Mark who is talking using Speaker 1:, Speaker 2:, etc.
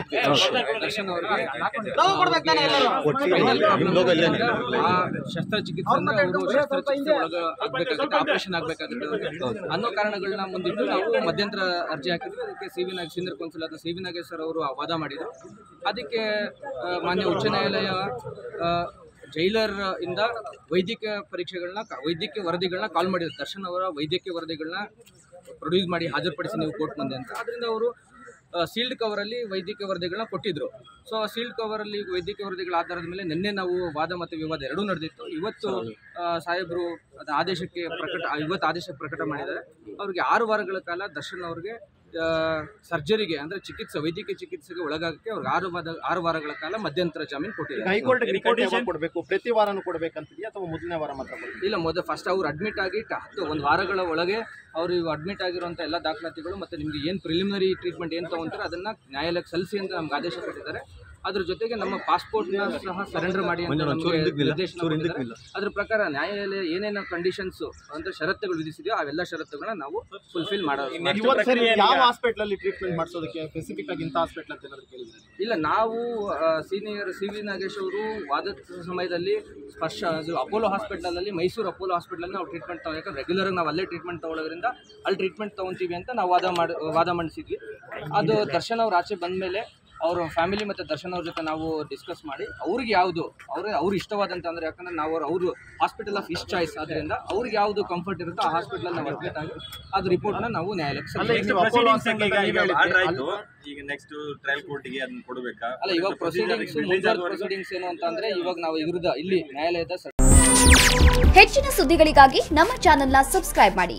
Speaker 1: ಆಗ್ಬೇಕು ದರ್ಶನ್ ಅವರಿಗೆ spinal problem ಇಂದ ಆ ಶಸ್ತ್ರಚಿಕಿತ್ಸೆ ಅಂದ್ರೆ ಅವರು ಶಸ್ತ್ರಚಿಕಿತ್ಸೆ ಒಳಗ ಆಗ್ಬೇಕಾಗುತ್ತೆ ಆಪರೇಷನ್ ಆಗ್ಬೇಕಾಗುತ್ತೆ ಅನ್ನೋ ಕಾರಣಗಳನ್ನ ಮುಂದಿಟ್ಟು ನಾವು ಮಧ್ಯಂತರ ಅರ್ಜಿ ಹಾಕಿದ್ವಿ ಅದಕ್ಕೆ C V Nag senior counsel ಆದ ಸಿ ವಿ ನಾಗೇಶ್ವರ್ ಅವರು ವಾದ ಮಾಡಿದರು ಅದಕ್ಕೆ ಆ, ಮಾನ್ಯ ಉಚ್ಚ ನ್ಯಾಯಾಲಯ ಆ, ಜೈಲರ್ ಇಂದ ವೈದ್ಯಕೀಯ ಪರೀಕ್ಷೆಗಳನ್ನ ವೈದ್ಯಕೀಯ ವರದಿಗಳನ್ನ ಕಾಲ್ ಮಾಡಿದ್ರು ದರ್ಶನ್ ಅವರ ವೈದ್ಯಕೀಯ ವರದಿಗಳನ್ನ ಪ್ರೊಡ್ಯೂಸ್ ಮಾಡಿ ಹಾಜರುಪಡಿಸಿ ನೀವು ಕೋರ್ಟ್ ಮುಂದೆ ಅಂತ ಅದರಿಂದ ಅವರು ಸೀಲ್ಡ್ ಕವರಲ್ಲಿ ವೈದ್ಯಕೀಯ ವರದಿಗಳನ್ನ ಕೊಟ್ಟಿದ್ರು ಸೊ ಸೀಲ್ಡ್ ಕವರಲ್ಲಿ ವೈದ್ಯಕೀಯ ವರದಿಗಳ ಆಧಾರದ ಮೇಲೆ ನಿನ್ನೆ ನಾವು ವಾದ ಮತ್ತು ವಿವಾದ ಎರಡೂ ನಡೆದಿತ್ತು ಇವತ್ತು ಆ, ಸಾಹೇಬರು ಅದು ಆದೇಶಕ್ಕೆ ಪ್ರಕಟ ಇವತ್ತು ಆದೇಶ ಪ್ರಕಟ ಮಾಡಿದ್ದಾರೆ ಅವ್ರಿಗೆ ಆರು ವಾರಗಳ ಕಾಲ ದರ್ಶನ್ ಅವ್ರಿಗೆ ಸರ್ಜರಿಗೆ ಅಂದರೆ ಚಿಕಿತ್ಸೆ ವೈದ್ಯಕೀಯ ಚಿಕಿತ್ಸೆಗೆ ಒಳಗಾಗಕ್ಕೆ ಅವ್ರಿಗೆ ಆರು ವಾರ ಆರು ವಾರಗಳ ಕಾಲ ಮಧ್ಯಂತರ ಜಾಮೀನು ಕೊಟ್ಟಿದ್ದಾರೆ
Speaker 2: ಹೈಕೋರ್ಟ್ ರಿಪೋರ್ಟ್ ಯಾವಾಗ ಕೊಡಬೇಕು ಪ್ರತಿ ವಾರನೂ ಕೊಡಬೇಕಂತಿದೆಯಾ ಅಥವಾ ಮೊದಲನೇ ವಾರ ಮಾತ್ರ ಕೊಡ್ಬೇಕಾ?
Speaker 1: ಇಲ್ಲ ಮೊದಲು ಫಸ್ಟ್ ಅವ್ರು ಅಡ್ಮಿಟ್ ಆಗಿ ಟ- ಹತ್ತು ಒಂದು ವಾರಗಳ ಒಳಗೆ ಅವರು ಇವು ಅಡ್ಮಿಟ್ ಆಗಿರುವಂಥ ಎಲ್ಲ ದಾಖಲಾತಿಗಳು ಮತ್ತು ನಿಮಗೆ ಏನು ಪ್ರಿಲಿಮಿನರಿ ಟ್ರೀಟ್ಮೆಂಟ್ ಏನು ತೊಗೊಂತಾರೆ ಅದನ್ನು ನ್ಯಾಯಾಲಯಕ್ಕೆ ಸಲ್ಲಿಸಿ ಅಂತ ನಮ್ಗೆ ಆದೇಶ ಕೊಟ್ಟಿದ್ದಾರೆ ಅದ್ರ ಜೊತೆಗೆ ನಮ್ಮ ಪಾಸ್ಪೋರ್ಟ್ನ ಸಹ ಸರೆಂಡರ್ ಮಾಡಿ ಅಂತ ನಮ್ಗೆ ನಿರ್ದೇಶನ ಕೊಟ್ಟಿದ್ದಾರೆ. ಅದ್ರ ಪ್ರಕಾರ ನ್ಯಾಯಾಲಯ ಏನೇನು ಕಂಡೀಷನ್ಸ್ ಅಂದರೆ ಷರತ್ತುಗಳು ವಿಧಿಸಿದೆಯೋ ಅವೆಲ್ಲ ಷರತ್ತುಗಳನ್ನ ನಾವು ಫುಲ್ಫಿಲ್ ಮಾಡೋದು
Speaker 2: ಇವತ್ತು ಸರಿ ಯಾವ ಹಾಸ್ಪಿಟಲ್ ಅಲ್ಲಿ ಟ್ರೀಟ್ಮೆಂಟ್ ಮಾಡಿಸೋದಕ್ಕೆ ಸ್ಪೆಸಿಫಿಕ್ ಆಗಿ ಇಂಥ ಹಾಸ್ಪಿಟಲ್ ಅಂತ ಏನಾದ್ರು ಕೇಳಿದ್ರೆ
Speaker 1: ಇಲ್ಲ ನಾವು ಸೀನಿಯರ್ ಸಿ ವಿ ನಾಗೇಶ್ ಅವರು ವಾದದ ಸಮಯದಲ್ಲಿ ಸ್ಪರ್ಶ ಅದು ಅಪೋಲೋ ಹಾಸ್ಪಿಟಲಲ್ಲಿ ಮೈಸೂರು ಅಪೋಲೋ ಹಾಸ್ಪಿಟಲಲ್ಲಿ ನಾವು ಟ್ರೀಟ್ಮೆಂಟ್ ತಗೋ ಯಾಕಂದ್ರೆ ರೆಗ್ಯುಲರ್ ನಾವು ಅಲ್ಲೇ ಟ್ರೀಟ್ಮೆಂಟ್ ತಗೊಳ್ಳೋದ್ರಿಂದ ಅಲ್ಲಿ ಟ್ರೀಟ್ಮೆಂಟ್ ತೊಗೊತೀವಿ ಅಂತ ನಾವು ವಾದ ಮಾಡಿ ವಾದ ಮಂಡಿಸಿದ್ವಿ ಅದು ದರ್ಶನ್ ಅವ್ರು ಆಚೆ ಬಂದಮೇಲೆ ಅವ್ರ ಫ್ಯಾಮಿಲಿ ಮತ್ತು ದರ್ಶನ್ ಅವ್ರ ಜೊತೆ ನಾವು ಡಿಸ್ಕಸ್ ಮಾಡಿ ಅವ್ರಿಗೆ ಯಾವುದು ಅವ್ರಿಗೆ ಅವ್ರು ಇಷ್ಟವಾದಂತ ಅಂದ್ರೆ ಯಾಕಂದ್ರೆ ನಾವು ಅವ್ರು ಅವರು ಹಾಸ್ಪಿಟಲ್ ಆಫ್ ಇಸ್ ಚಾಯ್ಸ್ ಆದ್ದರಿಂದ ಅವ್ರಿಗೆ ಯಾವುದು ಕಂಫರ್ಟ್ ಇರುತ್ತೋ ಆ ಹಾಸ್ಪಿಟಲ್ ನಾವು ಅಡ್ಮಿಟ್ ಆಗಿ ಅದು ರಿಪೋರ್ಟ್ನ ನಾವು ನ್ಯಾಯಾಲಯಕ್ಕೆ
Speaker 2: ಅಲ್ಲ
Speaker 1: ಸಲ್ಲಿಸ್ತೀವಿ.
Speaker 2: ಈಗ ನೀವು ಅಪೋಲೋ ಹಾಸ್ಪಿಟಲ್ ನೀವು
Speaker 3: ಆರ್ಡರ್
Speaker 2: ಹೇಳಿದ್ರಿ
Speaker 3: ಆಯ್ತು ಈಗ ನೆಕ್ಸ್ಟ್ ಟ್ರಯಲ್ ಕೋರ್ಟಿಗೆ ಅದನ್ನ ಕೊಡಬೇಕಾ
Speaker 1: ಅಲ್ಲ ಇವಾಗ ಪ್ರೊಸೀಡಿಂಗ್ಸ್ ಪ್ರೊಸೀಡಿಂಗ್ಸ್ ಏನು ಅಂತ ಅಂದ್ರೆ ಇವಾಗ ನಾವು ವಿರುದ್ಧ ಇಲ್ಲಿ ನ್ಯಾಯಾಲಯದ
Speaker 4: ಹೆಚ್ಚಿನ ಸುದ್ದಿಗಳಿಗಾಗಿ ನಮ್ಮ ಚಾನೆಲ್ನ ಸಬ್ಸ್ಕ್ರೈಬ್ ಮಾಡಿ